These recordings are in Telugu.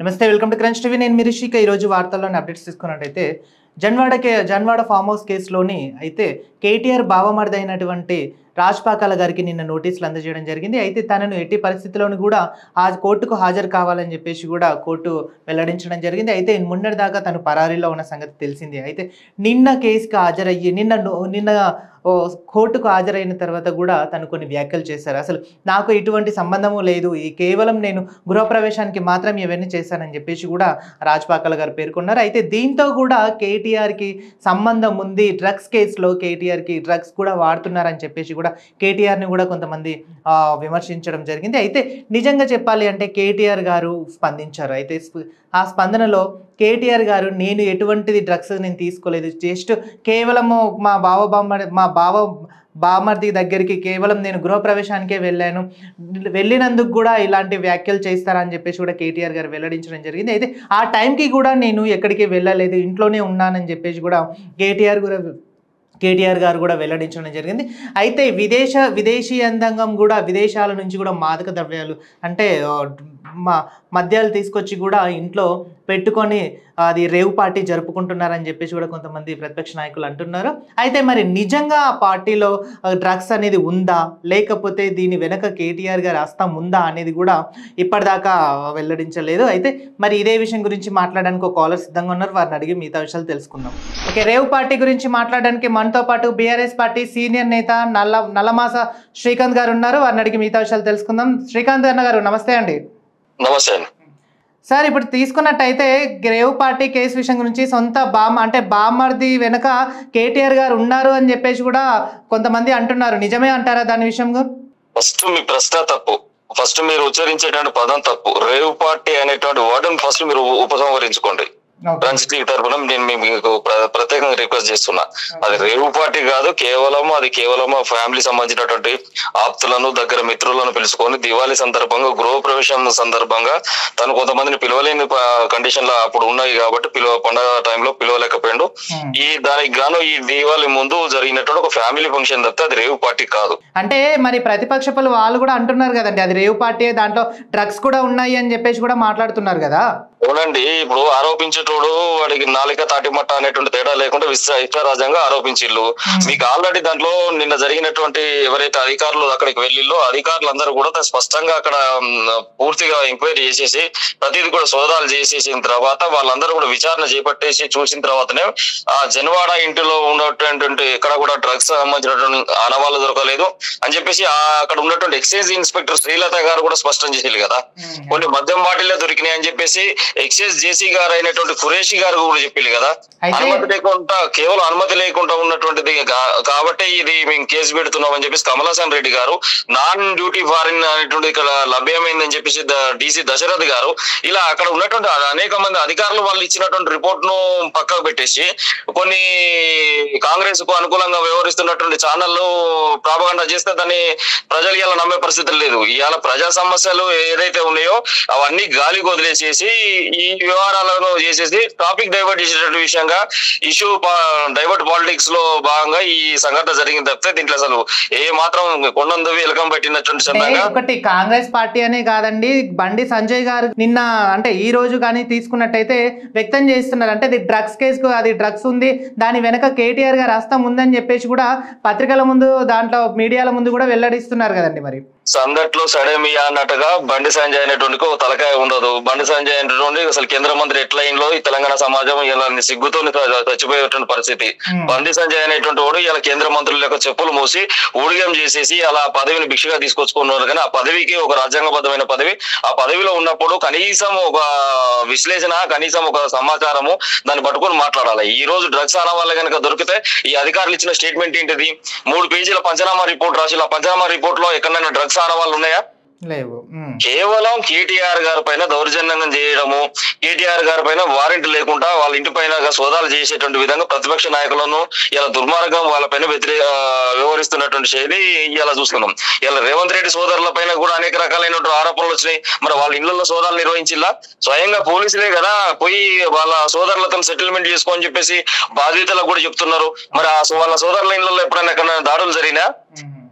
నమస్తే వెల్కమ్ టు క్రంచ్ టీవీ నేను మిరిషిక ఈరోజు వార్తల్లోని అప్డేట్స్ తీసుకున్నట్టయితే జన్వాడ కే జన్వాడ ఫామ్ హౌస్ కేసులోని అయితే కేటీఆర్ బావమరిది అయినటువంటి రాజ్ పాకాల గారికి నిన్న నోటీసులు అందజేయడం జరిగింది అయితే తనను ఎట్టి పరిస్థితుల్లోనూ కూడా ఆ కోర్టుకు హాజరు కావాలని చెప్పేసి కూడా కోర్టు వెల్లడించడం జరిగింది అయితే మొన్నటి దాకా తను పరారీలో ఉన్న సంగతి తెలిసింది అయితే నిన్న కేసుకి హాజరయ్యి నిన్న నో- నిన్న ఓ కోర్టుకు హాజరైన తర్వాత కూడా తను కొన్ని వ్యాఖ్యలు చేశారు అసలు నాకు ఎటువంటి సంబంధము లేదు ఈ కేవలం నేను గృహప్రవేశానికి మాత్రం ఇవన్నీ చేశానని చెప్పేసి కూడా రాజ్పాకల్ గారు పేర్కొన్నారు అయితే దీంతో కూడా కేటీఆర్కి సంబంధం ఉంది డ్రగ్స్ కేసులో కేటీఆర్కి డ్రగ్స్ కూడా వాడుతున్నారని చెప్పేసి కూడా కేటీఆర్ని కూడా కొంతమంది ఆ, విమర్శించడం జరిగింది అయితే నిజంగా చెప్పాలి అంటే కేటీఆర్ గారు స్పందించారు అయితే స్ప- ఆ స్పందనలో కేటీఆర్ గారు నేను ఎటువంటిది డ్రగ్స్ నేను తీసుకోలేదు జస్ట్ కేవలము మా బావ బామ్మ మా బావ బామర్ది దగ్గరికి కేవలం నేను గృహప్రవేశానికే వెళ్ళాను వెళ్ళినందుకు కూడా ఇలాంటి వ్యాఖ్యలు చేస్తారని చెప్పేసి కూడా కేటీఆర్ గారు వెల్లడించడం జరిగింది అయితే ఆ టైంకి కూడా నేను ఎక్కడికి వెళ్ళలేదు ఇంట్లోనే ఉన్నానని చెప్పేసి కూడా కేటీఆర్ కూడా కేటీఆర్ గారు కూడా వెల్లడించడం జరిగింది అయితే విదేశ విదేశీ అందంగం కూడా విదేశాల నుంచి కూడా మాదక ద్రవ్యాలు అంటే ఆ, మా మద్యాలు తీసుకొచ్చి కూడా ఇంట్లో పెట్టుకొని అది రేవ్ పార్టీ జరుపుకుంటున్నారని చెప్పేసి కూడా కొంతమంది ప్రతిపక్ష నాయకులు అంటున్నారు అయితే మరి నిజంగా ఆ పార్టీలో డ్రగ్స్ అనేది ఉందా లేకపోతే దీని వెనక కేటీఆర్ గారి హస్తం ఉందా అనేది కూడా ఇప్పటిదాకా వెల్లడించలేదు అయితే మరి ఇదే విషయం గురించి మాట్లాడడానికి ఒక కాలర్ సిద్ధంగా ఉన్నారు వారిని అడిగి మిగతా విషయాలు తెలుసుకుందాం ఓకే రేవ్ పార్టీ గురించి మాట్లాడడానికి మనతో పాటు బీఆర్ఎస్ పార్టీ సీనియర్ నేత నల్ల నల్లమాస శ్రీకాంత్ గారు ఉన్నారు వారిని అడిగి మిగతా విషయాలు తెలుసుకుందాం శ్రీకాంత్ అన్న గారు నమస్తే అండి నమస్తే అండి సార్ ఇప్పుడు తీసుకున్నట్టయితే గ్రేవ్ పార్టీ కేసు విషయం గురించి సొంత బామ్ అంటే బామ్మర్ది వెనక కేటీఆర్ గారు ఉన్నారు అని చెప్పేసి కూడా కొంతమంది అంటున్నారు నిజమే అంటారా దాని విషయంలో ఫస్ట్ మీ ప్రశ్న తప్పు ఫస్ట్ మీరు ఉచ్చరించేటువంటి పదం తప్పు రేవ్ పార్టీ అనేటువంటి వర్డ్ ఫస్ట్ మీరు ఉపసంహరించుకోండి ఫ్రెండ్స్ టీవీ తరఫున నేను మీ- మీకు ప్ర- ప్రత్యేకంగా రిక్వెస్ట్ చేస్తున్నా అది రేవ్ పార్టీ కాదు కేవలం అది కేవలం ఫ్యామిలీ సంబంధించినటువంటి ఆప్తులను దగ్గర మిత్రులను పిలుచుకొని దివాళీ సందర్భంగా గృహ ప్రవేశం సందర్భంగా తను కొంతమందిని పిలవలేని కండిషన్ లో అప్పుడు ఉన్నాయి కాబట్టి పిలువ పండగ టైంలో పిలవలేకపోయాడు Hmm. ఈ దానికి గాను ఈ దీవాళి ముందు జరిగినటువంటి ఒక ఫ్యామిలీ ఫంక్షన్ తప్పితే అది రేవ్ పార్టీ కాదు అంటే మరి ప్రతిపక్షపులు వాళ్ళు కూడా అంటున్నారు కదండి అది రేవ్ పార్టీ దాంట్లో డ్రగ్స్ కూడా ఉన్నాయి అని చెప్పేసి కూడా మాట్లాడుతున్నారు కదా అవునండి ఇప్పుడు ఆరోపించేటోడు వాడికి నాలిక తాటిమట్ట అనేటువంటి తేడా లేకుండా విశ్వ ఇష్టారాజ్యంగా ఆరోపించిల్లు మీకు ఆల్రెడీ దాంట్లో నిన్న జరిగినటువంటి ఎవరైతే అధికారులు అక్కడికి వెళ్ళిల్లో అధికారులందరూ కూడా దా- స్పష్టంగా అక్కడ మ్, పూర్తిగా ఎంక్వైరీ చేసేసి ప్రతిదీ కూడా సోదాలు చేసేసిన తర్వాత వాళ్ళందరూ కూడా విచారణ చేపట్టేసి చూసిన తర్వాతనే ఆ జనవాడ ఇంటిలో ఉన్నటువంటి ఎక్కడ కూడా డ్రగ్స్ సంబంధించినటువంటి ఆనవాళ్ళు దొరకలేదు అని చెప్పేసి ఆ అక్కడ ఉన్నటువంటి ఎక్సైజ్ ఇన్స్పెక్టర్ శ్రీలత గారు కూడా స్పష్టం చేసేది కదా కొన్ని మద్యం బాటిల్లో దొరికినాయి అని చెప్పేసి ఎక్సైజ్ జేసీ గారు అయినటువంటి ఖురేషి గారు కూడా చెప్పింది కదా అయితే- అనుమతి లేకుండా కేవలం అనుమతి లేకుండా ఉన్నటువంటిది కా- కాబట్టి ఇది మేము కేసు పెడుతున్నాం అని చెప్పేసి కమలాసన్ రెడ్డి గారు నాన్ డ్యూటీ ఫారిన్ అనేటువంటి ఇక్కడ లభ్యమైందని చెప్పేసి డీసీ దశరథ్ గారు ఇలా అక్కడ ఉన్నటువంటి అనేక మంది అధికారులు వాళ్ళు ఇచ్చినటువంటి రిపోర్ట్ ను పక్కకు పెట్టేసి కొన్ని కాంగ్రెస్ కు అనుకూలంగా వ్యవహరిస్తున్నటువంటి ఛానళ్ళు ప్రాపగండా చేస్తే దాన్ని ప్రజలు ఇలా నమ్మే పరిస్థితి లేదు ఇవాళ ప్రజా సమస్యలు ఏదైతే ఉన్నాయో అవన్నీ గాలి వదిలేసేసి ఈ వ్యవహారాలను చేసేసి టాపిక్ డైవర్ట్ చేసేటువంటి విషయంగా ఇష్యూ డైవర్ట్ పాలిటిక్స్ లో భాగంగా ఈ సంఘటన జరిగింది తప్పితే దీంట్లో అసలు ఏ మాత్రం కొండందవి ఎలకం పెట్టినటువంటి అంటే చందంగా ఒకటి కాంగ్రెస్ పార్టీ అనే కాదండి బండి సంజయ్ గారు నిన్న అంటే ఈ రోజు కానీ తీసుకున్నట్టయితే వ్యక్తం చేస్తున్నారు అంటే ఇది డ్రగ్స్ కేసు అది డ్రగ్స్ ఉంది దాని వెనక కేటీఆర్ గారు హస్తం ఉందని చెప్పేసి కూడా పత్రికల ముందు దాంట్లో మీడియాల ముందు కూడా వెల్లడిస్తున్నారు కదండి మరి సందట్లో సడేమియా అన్నట్టుగా బండి సంజయ్ అనేటువంటి ఒక తలకాయ ఉండదు బండి సంజయ్ అనేటువంటి అసలు కేంద్ర మంత్రి ఎట్లా అయిందో ఈ తెలంగాణ సమాజం ఇలా సిగ్గుతో చచ్చిపోయేటువంటి పరిస్థితి Hmm. బండి సంజయ్ అనేటువంటి వాడు ఇలా కేంద్ర మంత్రుల యొక్క చెప్పులు మూసి ఊడిగం చేసేసి అలా ఆ పదవిని భిక్షగా తీసుకొచ్చుకున్నారు కానీ ఆ పదవికి ఒక రాజ్యాంగబద్ధమైన పదవి ఆ పదవిలో ఉన్నప్పుడు కనీసం ఒక విశ్లేషణ కనీసం ఒక సమాచారము దాన్ని పట్టుకొని మాట్లాడాలి ఈ రోజు డ్రగ్స్ అన్న వాళ్ళ కనుక దొరికితే ఈ అధికారులు ఇచ్చిన స్టేట్మెంట్ ఏంటిది మూడు పేజీల పంచనామా రిపోర్ట్ రాసి ఆ పంచనామా రిపోర్ట్ లో ఎక్కడైనా డ్రగ్స్ ఆన వాళ్ళు ఉన్నాయా లేవు ఉమ్. కేవలం కేటీఆర్ గారి పైన దౌర్జన్యంగా చేయడము కేటీఆర్ గారి పైన వారెంట్ లేకుండా వాళ్ళ ఇంటి పైన సోదాలు చేసేటువంటి విధంగా ప్రతిపక్ష నాయకులను ఇలా దుర్మార్గం వాళ్ళపైన వ్యతిరేక వ్యవహరిస్తున్నటువంటి శైలి ఇలా చూస్తున్నాం ఇలా రేవంత్ రెడ్డి సోదరుల పైన కూడా అనేక రకాలైనటువంటి ఆరోపణలు వచ్చినాయి మరి వాళ్ళ ఇళ్లలో సోదాలు నిర్వహించిల్లా స్వయంగా పోలీసులే కదా పోయి వాళ్ళ సోదరులతో సెటిల్మెంట్ చేసుకోని చెప్పేసి బాధితులకు కూడా చెప్తున్నారు మరి ఆ సో- వాళ్ళ సోదరుల ఇళ్లలో ఎప్పుడైనా ఎక్కడైనా దాడులు జరిగినా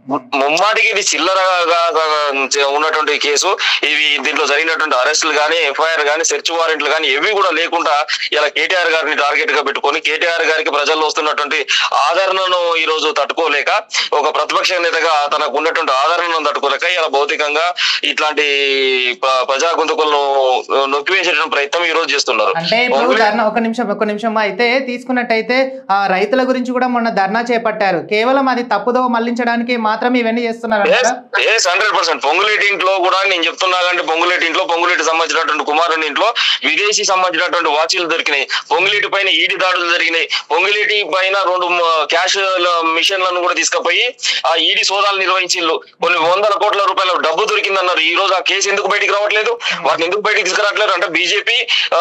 ముమ్మాటికి ఇది చిల్లరగా ఉన్నటువంటి కేసు ఇవి దీంట్లో జరిగినటువంటి అరెస్టులు కానీ ఎఫ్ఐఆర్ కానీ సెర్చ్ వారెంట్లు కానీ ఏవి కూడా లేకుండా ఇలా కేటీఆర్ గారిని టార్గెట్ గా పెట్టుకొని కేటీఆర్ గారికి ప్రజల్లో వస్తున్నటువంటి ఆదరణను ఈ రోజు తట్టుకోలేక ఒక ప్రతిపక్ష నేతగా తనకు ఉన్నటువంటి ఆదరణను తట్టుకోలేక ఇలా భౌతికంగా ఇట్లాంటి ప్ర- ప్రజా గొంతుకులను నొక్కివేసేటువంటి ప్రయత్నం ఈ రోజు చేస్తున్నారు అంటే ఇప్పుడు ధర్నా ఒక నిమిషం ఒక నిమిషం అయితే తీసుకున్నట్టయితే ఆ రైతుల గురించి కూడా మొన్న ధర్నా చేపట్టారు కేవలం అది తప్పుదో మళ్లించడానికి మాత్రమే ఇవన్నీ చేస్తున్నారు ఎస్ హండ్రెడ్ పర్సెంట్ పొంగులేటి ఇంట్లో కూడా నేను చెప్తున్నా అంటే పొంగులేటి ఇంట్లో పొంగులేటి సంబంధించినటువంటి కుమారుని ఇంట్లో విదేశీ సంబంధించినటువంటి వాచీలు దొరికినాయి పొంగులేటి పైన ఈడి దాడులు జరిగినాయి పొంగులేటి పైన రెండు మ- క్యాష్ ల- మిషన్లను కూడా తీసుకుపోయి ఆ ఈడి సోదాలు నిర్వహించిల్లు కొన్ని వందల కోట్ల రూపాయల డబ్బు దొరికిందన్నారు ఈ రోజు ఆ కేసు ఎందుకు బయటికి రావట్లేదు వాటిని ఎందుకు బయటికి తీసుకురావట్లేదు అంటే బీజేపీ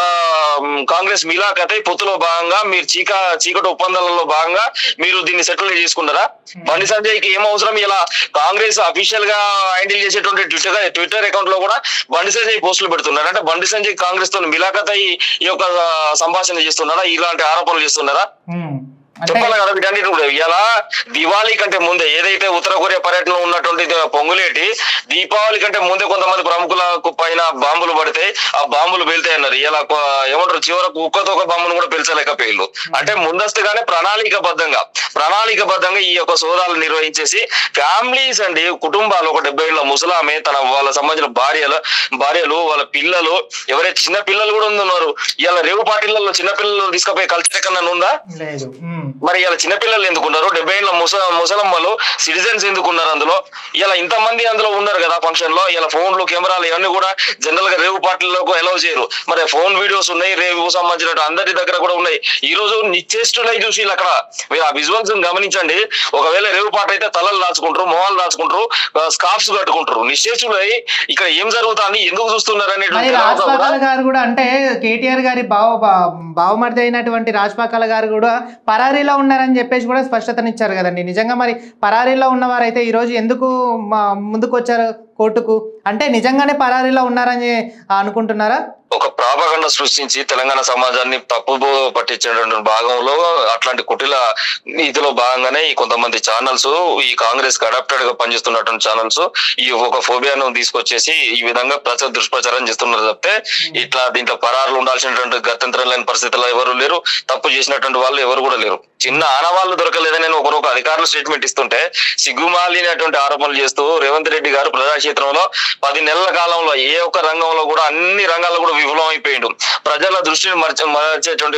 కాంగ్రెస్ మిలాఖతై పొత్తులో భాగంగా మీరు చీక చీకటి ఒప్పందాలలో భాగంగా మీరు దీన్ని సెటిల్ చేసుకున్నారా బండి సంజయ్ కి ఏం అవసరం ఇలా కాంగ్రెస్ అఫీషియల్ గా హ్యాండిల్ చేసేటువంటి ట్విట్టర్ ట్విట్టర్ అకౌంట్ లో కూడా బండి సంజయ్ పోస్టులు పెడుతున్నారు అంటే బండి సంజయ్ కాంగ్రెస్ తో మిలాఖత్ అయ్యి ఈ యొక్క ఆ, సంభాషణ చేస్తున్నారా ఇలాంటి ఆరోపణలు చేస్తున్నారా ఉమ్. అంటే చెప్పాలి కదా వీటన్నిటి కూడా ఇలా దివాళీ కంటే ముందే ఏదైతే ఉత్తర కొరియా పర్యటనలో ఉన్నటువంటి ది- పొంగులేటి దీపావళి కంటే ముందే కొంతమంది ప్రముఖులకు పైన బాంబులు పడితే ఆ బాంబులు పేలుతాయి అన్నారు ఇలా కొ- ఏమంటారు చివరకు కుక్కతో ఒక బాంబును కూడా పేల్చలేకపోయిల్లు అంటే ముందస్తుగానే ప్రణాళికబద్ధంగా ప్రణాళికబద్ధంగా ఈ యొక్క సోదాలు నిర్వహించేసి ఫ్యామిలీస్ అండి కుటుంబాలు ఒక డెబ్బై ఏళ్ళ ముసలామె తన వాళ్ళ సంబంధించిన భార్యలు భార్యలు వాళ్ళ పిల్లలు ఎవరైతే చిన్న పిల్లలు కూడా ఉన్నారు ఇలా రేవు పార్టీలలో చిన్న పిల్లలు తీసుకుపోయే కల్చర్ ఎక్కడన్నా ఉందా లేదు ఉమ్. మరి ఇలా చిన్నపిల్లలు ఎందుకున్నారు డెబ్బై ఏళ్ళ ముస ముసలమ్మలు సిటిజన్స్ ఎందుకున్నారు అందులో ఇలా ఇంతమంది అందులో ఉన్నారు కదా ఫంక్షన్ లో ఇలా ఫోన్లు కెమెరాలు ఇవన్నీ కూడా జనరల్ గా రేవు పార్టీలకు అలౌ చేయరు మరి ఫోన్ వీడియోస్ ఉన్నాయి రేవు సంబంధించిన అందరి దగ్గర కూడా ఉన్నాయి ఈ రోజు నిశ్చేష్టులై చూసి వీళ్ళు అక్కడ మీరు ఆ విజువల్స్ గమనించండి ఒకవేళ రేవు పాట అయితే తలలు దాచుకుంటారు మొహాలు దాచుకుంటారు స్కార్ఫ్స్ కట్టుకుంటారు నిశ్చేష్టులై ఇక్కడ ఏం జరుగుతుంది ఎందుకు చూస్తున్నారు మరి అనేటువంటి రాజ్పాకాల గారు కూడా అంటే కేటీఆర్ గారి బావ బా- బావమరిది అయినటువంటి రాజ్పాకాల గారు కూడా పరారీలో ఉన్నారని చెప్పేసి కూడా స్పష్టతనిచ్చారు కదండి నిజంగా మరి పరారీలో ఉన్నవారైతే ఈ రోజు ఎందుకు మా- ముందుకు వచ్చారు కోర్టుకు అంటే నిజంగానే పరారీలో ఉన్నారని అనుకుంటున్నారా ఒక ప్రాపగండ సృష్టించి తెలంగాణ సమాజాన్ని తప్పుబో పట్టించేటువంటి భాగంలో అట్లాంటి కుటిల ఇదిలో భాగంగానే ఈ కొంతమంది ఛానల్స్ ఈ కాంగ్రెస్ కి అడాప్టెడ్ గా పనిచేస్తున్నటువంటి ఛానల్స్ ఈ ఒక ఫోబియాను తీసుకొచ్చేసి ఈ విధంగా ప్రచార దుష్ప్రచారం చేస్తున్నారు తప్పితే ఇట్లా దీంట్లో పరారులు ఉండాల్సినటువంటి గత్యంతరం లేని పరిస్థితుల్లో ఎవరు లేరు తప్పు చేసినటువంటి వాళ్ళు ఎవరు కూడా లేరు చిన్న ఆనవాళ్ళు దొరకలేదని నేను ఒకరొక అధికారులు స్టేట్మెంట్ ఇస్తుంటే సిగ్గుమాలినటువంటి ఆరోపణలు చేస్తూ రేవంత్ రెడ్డి గారు ప్రజాక్షేత్రంలో పది నెలల కాలంలో ఏ ఒక్క రంగంలో కూడా అన్ని రంగాల్లో కూడా విఫలం అయిపోయిండు ప్రజల దృష్టిని మరచ మరచేటువంటి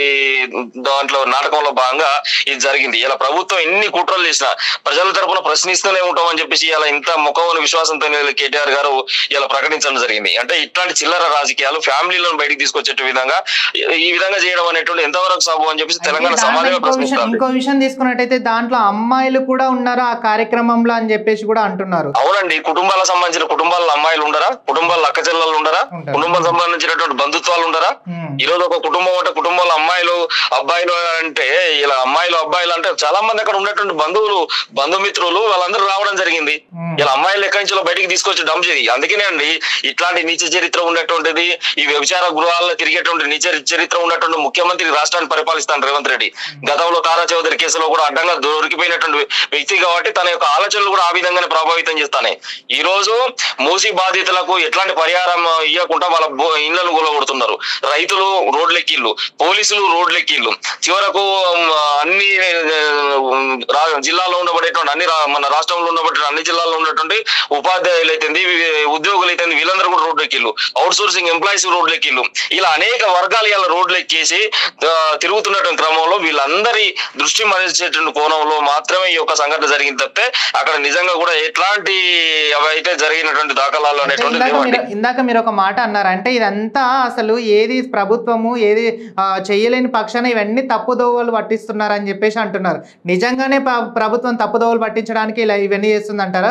దాంట్లో నాటకంలో భాగంగా ఇది జరిగింది ఇలా ప్రభుత్వం ఎన్ని కుట్రలు చేసినా ప్రజల తరపున ప్రశ్నిస్తూనే ఉంటామని చెప్పేసి ఇలా ఇంత ముఖమని విశ్వాసంతో కేటీఆర్ గారు ఇలా ప్రకటించడం జరిగింది అంటే ఇట్లాంటి చిల్లర రాజకీయాలు ఫ్యామిలీలను బయటికి తీసుకొచ్చే విధంగా ఈ- ఈ విధంగా చేయడం అనేటువంటి ఎంతవరకు సాగు అని చెప్పేసి తెలంగాణ దాంట్లో సమాజమే ఇంకో విషయం ప్రశ్నిస్తుంది ఇంకో విషయం తీసుకున్నట్టయితే దాంట్లో అమ్మాయిలు కూడా ఉన్నారు ఆ కార్యక్రమంలో అని చెప్పేసి కూడా అంటున్నారు అవునండి కుటుంబాలకు సంబంధించిన కుటుంబాల అమ్మాయిలు ఉండరా కుటుంబాల అక్క చెల్లెలు ఉండరా ఉంటారు. కుటుంబం సంబంధించినటువంటి బంధుత్వాలు ఉండరా ఉమ్. ఈ రోజు ఒక కుటుంబం అంటే కుటుంబంలో అమ్మాయిలు అబ్బాయిలు అంటే ఇలా అమ్మాయిలు అబ్బాయిలు అంటే చాలా మంది అక్కడ ఉన్నటువంటి బంధువులు బంధుమిత్రులు వాళ్ళందరూ రావడం జరిగింది ఉమ్. ఇలా అమ్మాయిలు ఎక్కడి నుంచో బయటికి తీసుకొచ్చి డంప్ చేది అందుకనే అండి ఇట్లాంటి నీచ చరిత్ర ఉన్నటువంటిది ఈ వ్యభిచార గృహాల్లో తిరిగేటువంటి నీచ చరిత్ర ఉన్నటువంటి ముఖ్యమంత్రి రాష్ట్రాన్ని పరిపాలిస్తాను రేవంత్ రెడ్డి గతంలో తారా చౌదరి కేసులో కూడా అడ్డంగా దొరికిపోయినటువంటి వ్యక్తి కాబట్టి తన యొక్క ఆలోచనలు కూడా ఆ విధంగానే ప్రభావితం చేస్తానే ఈ రోజు మూసి బాధితులకు ఎట్లాంటి పరిహారం ఇవ్వకుండా వాళ్ళ భూ- ఇళ్లను కూలగొడుతున్నారు రైతులు రోడ్లెక్కిళ్ళు పోలీసులు రోడ్లెక్కిళ్ళు చివరకు ఉమ్, అన్ని ఉమ్, రా- జిల్లాలో ఉండబడేటువంటి అన్ని రా- మన రాష్ట్రంలో ఉండబడే అన్ని జిల్లాల్లో ఉన్నటువంటి ఉపాధ్యాయులు అయితే ఉద్యోగులు అయితే వీళ్ళందరూ కూడా రోడ్లు ఎక్కిళ్ళు అవుట్ సోర్సింగ్ ఎంప్లాయీస్ రోడ్లు ఎక్కిళ్ళు ఇలా అనేక వర్గాలు ఇలా రోడ్లు ఎక్కేసి ఆ, తిరుగుతున్నటువంటి క్రమంలో వీళ్ళందరి దృష్టి మరల్చేటువంటి కోణంలో మాత్రమే ఈ యొక్క సంఘటన జరిగింది తప్పితే అక్కడ నిజంగా కూడా ఎట్లాంటి అవి అయితే జరిగినటువంటి దాఖలాలు అంటే అనేటువంటిది ఇందాక లేవండి. మీరు ఇందాక మీరు ఒక మాట అన్నారు అంటే ఇదంతా అసలు ఏది ప్రభుత్వము ఏది ఆ, చేయలేని పక్షాన ఇవన్నీ తప్పుదోవలు పట్టిస్తున్నారని చెప్పేసి అంటున్నారు నిజంగానే ప్ర- ప్రభుత్వం తప్పుదోవలు పట్టించడానికి ఇలా ఇవన్నీ చేస్తుందంటారా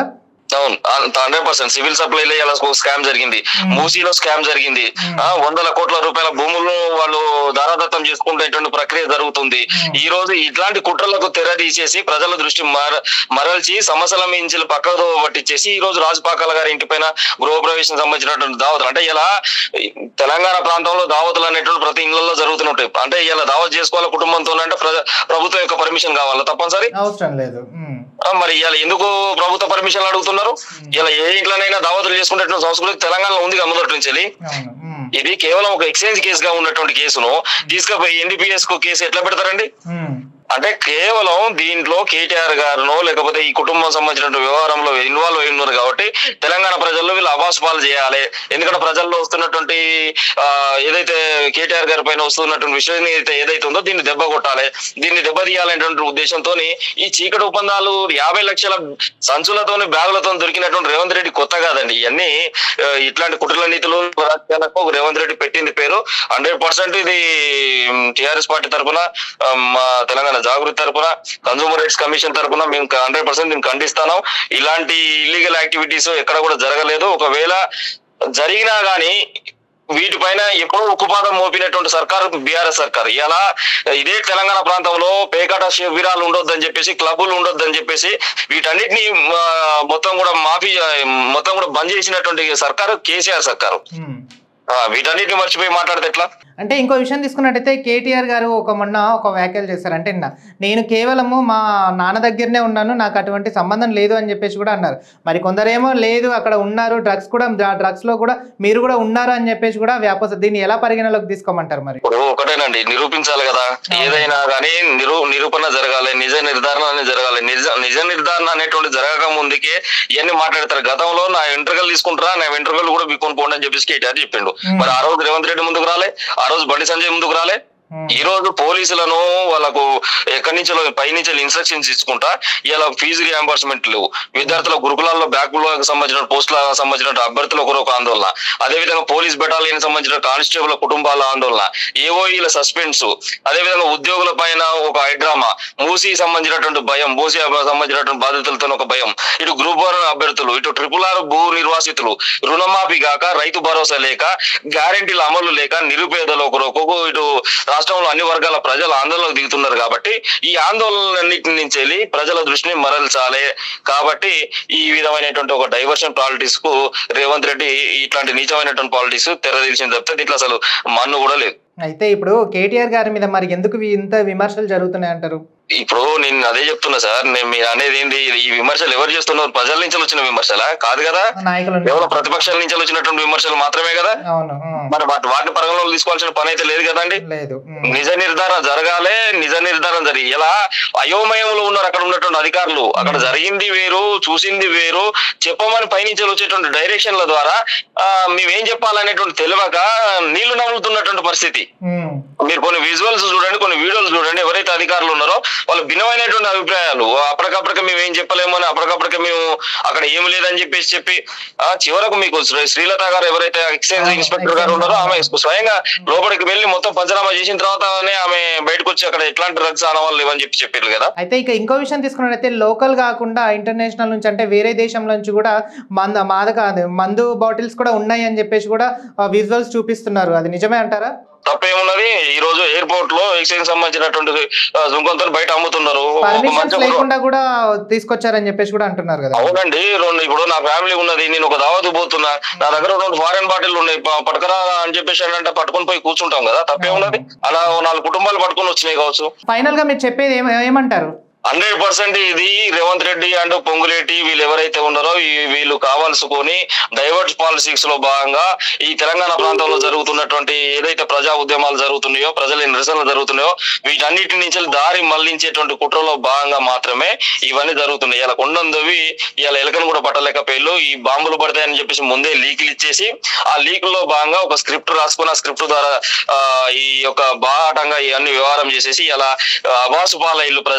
అవును హండ్రెడ్ పర్సెంట్ సివిల్ సప్లైలో ఇలా స్కామ్ జరిగింది Hmm. మూసీలో స్కామ్ జరిగింది Hmm. ఆ, వందల కోట్ల రూపాయల భూములను వాళ్ళు దారాదత్తం చేసుకునేటువంటి ప్రక్రియ జరుగుతుంది Hmm. ఈ రోజు ఇట్లాంటి కుట్రలకు తెర తీసేసి ప్రజల దృష్టి మర- మరల్చి సమస్యల మించి పక్కదో పట్టించేసి ఈ రోజు రాజపాకాల గారి ఇంటి పైన గృహప్రవేశం సంబంధించినటువంటి దావతులు అంటే ఇలా తెలంగాణ ప్రాంతంలో దావతులు అనేటువంటి ప్రతి ఇళ్లలో జరుగుతుంటాయి అంటే ఇలా దావత్ చేసుకోవాలి కుటుంబంతో అంటే ప్ర- ప్రభుత్వం యొక్క పర్మిషన్ కావాలా తప్పనిసరి అవసరం లేదు ఉమ్. ఆ, మరి ఇలా ఎందుకు ప్రభుత్వ పర్మిషన్ అడుగుతున్నారు ఇలా ఏ ఇంట్లోనైనా దావతులు చేసుకునేటువంటి సంస్కృతి తెలంగాణలో ఉంది కదా మొదటి నుంచి అవును ఉమ్. ఇది కేవలం ఒక ఎక్స్చేంజ్ కేసుగా ఉన్నటువంటి కేసును తీసుకుపోయి ఎన్డీపీఎస్ కు కేసు ఎట్లా పెడతారండి ఉమ్. అంటే కేవలం దీంట్లో కేటీఆర్ గారును లేకపోతే ఈ కుటుంబం సంబంధించిన వ్యవహారంలో ఇన్వాల్వ్ అయి ఉన్నారు కాబట్టి తెలంగాణ ప్రజల్లో వీళ్ళు అవాసు పాలు చేయాలి ఎందుకంటే ప్రజల్లో వస్తున్నటువంటి ఆ, ఏదైతే కేటీఆర్ గారి పైన వస్తున్నటువంటి విషయం ఏదైతే ఏదైతే ఉందో దీన్ని దెబ్బ కొట్టాలి దీన్ని దెబ్బ తీయాలనేటువంటి ఉద్దేశంతో ఈ చీకటి ఒప్పందాలు యాభై లక్షల సంచులతోని బ్యాగులతో దొరికినటువంటి రేవంత్ రెడ్డి కొత్త కాదండి ఇవన్నీ ఆ, ఇట్లాంటి కుట్రల నీతులు రాజకీయాలకు రేవంత్ రెడ్డి పెట్టింది పేరు హండ్రెడ్ పర్సెంట్ ఇది టిఆర్ఎస్ పార్టీ తరఫున మా తెలంగాణ జాగృతి తరఫున కన్సూమర్ రైట్స్ కమిషన్ తరఫున మేము హండ్రెడ్ పర్సెంట్ మేము ఖండిస్తాను ఇలాంటి ఇల్లీగల్ యాక్టివిటీస్ ఎక్కడ కూడా జరగలేదు ఒకవేళ జరిగినా గానీ వీటిపైన ఎప్పుడో ఉక్కుపాదం మోపినటువంటి సర్కారు బీఆర్ఎస్ సర్కార్ ఇలా ఇదే తెలంగాణ ప్రాంతంలో పేకాట శిబిరాలు ఉండొద్దని చెప్పేసి క్లబ్బులు ఉండొద్దని చెప్పేసి వీటన్నిటిని ఆ, మొత్తం కూడా మాఫీ ఆ, మొత్తం కూడా బంద్ చేసినటువంటి సర్కారు కేసీఆర్ సర్కారు ఉమ్. ఆ, వీటన్నిటిని మర్చిపోయి మాట్లాడితే ఎట్లా అంటే ఇంకో విషయం తీసుకున్నట్టయితే కేటీఆర్ గారు ఒక మొన్న ఒక వ్యాఖ్యలు చేశారు అంటే నిన్న నేను కేవలము మా నాన్న దగ్గరనే ఉన్నాను నాకు అటువంటి సంబంధం లేదు అని చెప్పేసి కూడా అన్నారు మరి కొందరేమో లేదు అక్కడ ఉన్నారు డ్రగ్స్ కూడా డ్రగ్స్ లో కూడా మీరు కూడా ఉన్నారు అని చెప్పేసి కూడా వ్యాపార దీన్ని ఎలా పరిగణలోకి తీసుకోమంటారు మరి ఇప్పుడు ఒకటేనండి నిరూపించాలి కదా ఏదైనా కానీ నిరూ నిరూపణ జరగాలి నిజ నిర్ధారణ అనేది జరగాలి నిజ నిజ నిర్ధారణ అనేటువంటి జరగక ముందుకే ఇవన్నీ మాట్లాడతారు గతంలో నా వెంట్రుకలు తీసుకుంటారా నా వెంట్రుకలు కూడా బిక్కొని పోండి అని చెప్పేసి కేటీఆర్ చెప్పిండు మరి ఆ రోజు రేవంత్ రెడ్డి ముందుకు రాలే ఆ రోజు బండి సంజయ్ ముందుకు రాలే ఉమ్. ఈ రోజు పోలీసులను వాళ్ళకు ఎక్కడి నుంచో పై నుంచి ఇన్స్ట్రక్షన్స్ ఇచ్చుకుంటా ఇలా ఫీజు రియంబర్స్మెంట్ లేవు విద్యార్థుల గురుకులాల్లో బ్యాక్లకు సంబంధించిన పోస్టులకు సంబంధించిన అభ్యర్థుల కొరకు ఆందోళన అదే విధంగా పోలీస్ బెటాలియన్ సంబంధించిన కానిస్టేబుల్ కుటుంబాల ఆందోళన ఏఓఈల సస్పెన్స్ అదే విధంగా ఉద్యోగుల పైన ఒక హైడ్రామా మూసీ సంబంధించినటువంటి భయం మూసీ సంబంధించినటువంటి బాధితులతో ఒక భయం ఇటు గ్రూప్ వన్ అభ్యర్థులు ఇటు ట్రిపుల్ ఆర్ భూ నిర్వాసితులు రుణమాఫీ కాక రైతు భరోసా లేక గ్యారెంటీల అమలు లేక నిరుపేదల కొరకు ఇటు రాష్ట్రంలో అన్ని వర్గాల ప్రజలు ఆందోళనకు దిగుతున్నారు కాబట్టి ఈ ఆందోళనన్నిటి నుంచి వెళ్ళి ప్రజల దృష్టిని మరల్చాలి కాబట్టి ఈ విధమైనటువంటి ఒక డైవర్షన్ పాలిటిక్స్ కు రేవంత్ రెడ్డి ఇట్లాంటి నీచమైనటువంటి పాలిటిక్స్ తెరదీసిన తప్పితే దీంట్లో అసలు మన్ను కూడా లేదు అయితే ఇప్పుడు కేటీఆర్ గారి మీద మరి ఎందుకు వి- ఇంత విమర్శలు జరుగుతున్నాయి అంటారు ఇప్పుడు నేను అదే చెప్తున్నా సార్ నేను మీరు అనేది ఏంది ఈ విమర్శలు ఎవరు చేస్తున్నారు ప్రజల నుంచి వచ్చిన విమర్శలా కాదు కదా నాయకులు కేవలం ప్రతిపక్షాల నుంచి వచ్చినటువంటి విమర్శలు మాత్రమే కదా అవును ఉమ్. మరి వాటి వాటిని పరిగణలో తీసుకోవాల్సిన పని అయితే లేదు కదండి లేదు ఉమ్. నిజ నిర్ధారణ జరగాలి నిజ నిర్ధారణ జరిగి ఎలా అయోమయంలో ఉన్నారు అక్కడ ఉన్నటువంటి అధికారులు అక్కడ జరిగింది వేరు చూసింది వేరు చెప్పమని పైనుంచి వచ్చేటువంటి డైరెక్షన్ల ద్వారా ఆ, మేమేం చెప్పాలనేటువంటి తెలియక నీళ్లు నములుతున్నటువంటి పరిస్థితి ఉమ్. మీరు కొన్ని విజువల్స్ చూడండి కొన్ని వీడియోలు చూడండి ఎవరైతే అధికారులు ఉన్నారో వాళ్ళు భిన్నమైనటువంటి అభిప్రాయాలు అప్పటికప్పటికి మేము ఏం చెప్పలేము అని అప్పటికప్పటికి మేము అక్కడ ఏం లేదని చెప్పేసి చెప్పి ఆ చివరకు మీకు శ్రీ- శ్రీలత గారు ఎవరైతే ఎక్సైజ్ అవును, ఇన్స్పెక్టర్ గారు ఉన్నారో ఆమె స్వయంగా లోపలికి వెళ్ళి మొత్తం పంచనామా చేసిన తర్వాతనే ఆమె బయటకు వచ్చి అక్కడ ఎట్లాంటి డ్రగ్స్ ఆనవాళ్ళు లేవని చెప్పి చెప్పారు కదా అయితే ఇక ఇంకో విషయం తీసుకున్నట్లయితే లోకల్ కాకుండా ఇంటర్నేషనల్ నుంచి అంటే వేరే దేశం నుంచి కూడా మంద మాదక అదే మందు బాటిల్స్ కూడా ఉన్నాయి అని చెప్పేసి కూడా విజువల్స్ చూపిస్తున్నారు అది నిజమే అంటారా తప్పేమున్నది ఈ రోజు ఎయిర్పోర్ట్ లో ఎక్సైజ్ సంబంధించినటువంటి సుంకంతో బయట అమ్ముతున్నారు ఒక పర్మిషన్స్ మంచి లేకుండా కూడా తీసుకొచ్చారని చెప్పేసి కూడా అంటున్నారు కదా అవునండి రెండు ఇప్పుడు నా ఫ్యామిలీ ఉన్నది నేను ఒక దావత్ పోతున్నా నా దగ్గర రెండు ఫారెన్ బాటిల్ ఉన్నాయి ప- పట్టుకరా అని చెప్పేసి అంటే పట్టుకొని పోయి కూర్చుంటాం కదా తప్పే ఉన్నది అలా ఓ నాలుగు కుటుంబాలు పట్టుకొని వచ్చినాయి కావచ్చు ఫైనల్ గా మీరు చెప్పేది ఏమ- ఏమంటారు హండ్రెడ్ పర్సెంట్ ఇది రేవంత్ రెడ్డి అండ్ పొంగులేటి వీళ్ళు ఎవరైతే ఉన్నారో ఈ- వీళ్ళు కావాల్సుకొని డైవర్ట్ పాలిటిక్స్ లో భాగంగా ఈ తెలంగాణ ప్రాంతంలో జరుగుతున్నటువంటి ఏదైతే ప్రజా ఉద్యమాలు జరుగుతున్నాయో ప్రజల నిరసనలు జరుగుతున్నాయో వీటన్నిటి నుంచి దారి మళ్లించేటువంటి కుట్రలో భాగంగా మాత్రమే ఇవన్నీ జరుగుతున్నాయి ఇలా కొండందవి ఇలా ఎలకను కూడా పట్టలేకపోయారు ఈ బాంబులు పడతాయని చెప్పేసి ముందే లీకులు ఇచ్చేసి ఆ లీకుల్లో భాగంగా ఒక స్క్రిప్ట్ రాసుకుని ఆ స్క్రిప్ట్ ద్వారా ఆ, ఈ యొక్క బాహాటంగా ఇవన్నీ వ్యవహారం చేసేసి ఇలా అవాసు పాల ఇల్లు ప్రజలలో తప్పితే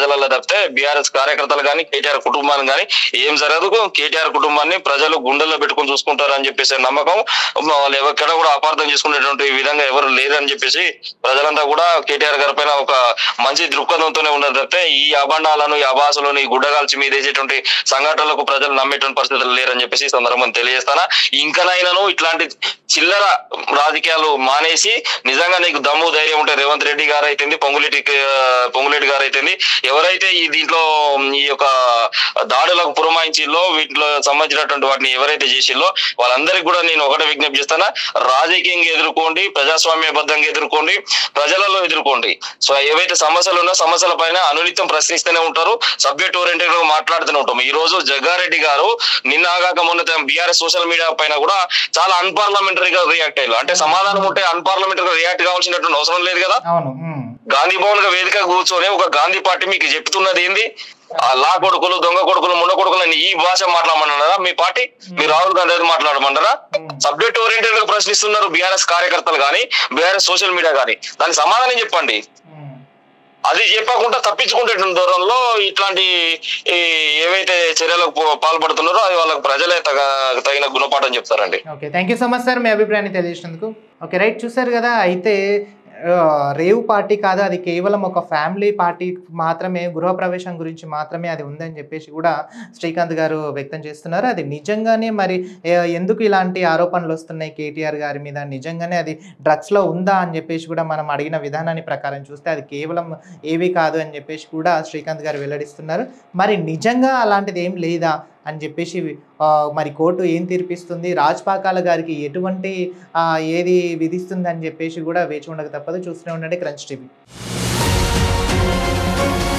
తప్పితే బీఆర్ఎస్ కార్యకర్తలు కానీ కేటీఆర్ కుటుంబాన్ని కానీ ఏం జరగదు కేటీఆర్ కుటుంబాన్ని ప్రజలు గుండెల్లో పెట్టుకొని చూసుకుంటారు అని చెప్పేసి నమ్మకం వాళ్ళు ఎక్కడ కూడా అపార్థం చేసుకునేటువంటి విధంగా ఎవరు లేరని చెప్పేసి ప్రజలంతా కూడా కేటీఆర్ గారి పైన ఒక మంచి దృక్పథంతోనే ఉన్నారు తప్పితే ఈ అభండాలను ఈ అభాసలను ఈ గుడ్డగాల్చి మీద వేసేటువంటి సంఘటనలకు ప్రజలు నమ్మేటువంటి పరిస్థితులు లేరని చెప్పేసి ఈ సందర్భంగా తెలియజేస్తానా ఇంకనైనాను ఇట్లాంటి చిల్లర రాజకీయాలు మానేసి నిజంగా నీకు దమ్ము ధైర్యం ఉంటే రేవంత్ రెడ్డి గారు అయితేంది పొంగులేటి ఆ, పొంగులేటి గారు అయితేంది ఎవరైతే ఈ దీంట్లో ఈ యొక్క దాడులకు పురమాయించిల్లో వీటిలో సంబంధించినటువంటి వాటిని ఎవరైతే చేసిల్లో వాళ్ళందరికీ కూడా నేను ఒకటే విజ్ఞప్తి చేస్తానా రాజకీయంగా ఎదుర్కోండి ప్రజాస్వామ్యబద్ధంగా ఎదుర్కోండి ప్రజలలో ఎదుర్కోండి సో ఏవైతే సమస్యలు ఉన్నా సమస్యల పైన అనునిత్యం ప్రశ్నిస్తూనే ఉంటారు సబ్జెక్ట్ ఓరియంటెడ్ గా మాట్లాడుతూనే ఉంటాం ఈ రోజు జగ్గారెడ్డి గారు నిన్న ఆగాక మొన్న బీఆర్ఎస్ సోషల్ మీడియా పైన కూడా చాలా అన్పార్లమెంటరీగా రియాక్ట్ అయ్యారు అంటే సమాధానం ఉంటే అన్పార్లమెంటరీగా రియాక్ట్ కావాల్సినటువంటి అవసరం లేదు కదా అవును ఉమ్. గాంధీ భవన్ గా వేదిక కూర్చొని ఒక గాంధీ పార్టీ మీకు చెప్తున్నది ఏంది ఆ లా కొడుకులు దొంగ కొడుకులు ముండ కొడుకులు అని ఈ భాష మాట్లాడమన్నారా మీ పార్టీ మీ రాహుల్ గాంధీ అది మాట్లాడమంటారా ఉమ్. సబ్జెక్ట్ ఓరియంటెడ్ గా ప్రశ్నిస్తున్నారు బీఆర్ఎస్ కార్యకర్తలు కానీ బీఆర్ఎస్ సోషల్ మీడియా కానీ దానికి సమాధానం చెప్పండి ఉమ్. అది చెప్పకుండా తప్పించుకునేటువంటి దూరంలో ఇట్లాంటి ఈ ఏవైతే చర్యలకు పో- పాల్పడుతున్నారో అది వాళ్ళకి ప్రజలే తగ- తగిన గుణపాఠం చెప్తారండి okay thank you so much sir మీ అభిప్రాయాన్ని తెలియజేసినందుకు ఓకే రైట్ చూసారు కదా అయితే ఆ, రేవ్ పార్టీ కాదు అది కేవలం ఒక ఫ్యామిలీ పార్టీ మాత్రమే గృహప్రవేశం గురించి మాత్రమే అది ఉందని చెప్పేసి కూడా శ్రీకాంత్ గారు వ్యక్తం చేస్తున్నారు అది నిజంగానే మరి ఏ, ఎందుకు ఇలాంటి ఆరోపణలు వస్తున్నాయి కేటీఆర్ గారి మీద నిజంగానే అది డ్రగ్స్లో ఉందా అని చెప్పేసి కూడా మనం అడిగిన విధానాన్ని ప్రకారం చూస్తే అది కేవలం ఏవి కాదు అని చెప్పేసి కూడా శ్రీకాంత్ గారు వెల్లడిస్తున్నారు మరి నిజంగా అలాంటిది ఏం లేదా అని చెప్పేసి ఆ, మరి కోర్టు ఏం తీర్పిస్తుంది రాజ్పాకాల గారికి ఎటువంటి ఆ, ఏది విధిస్తుంది అని చెప్పేసి కూడా వేచి ఉండక తప్పదు చూస్తూనే ఉండండి క్రంచ్ టీవీ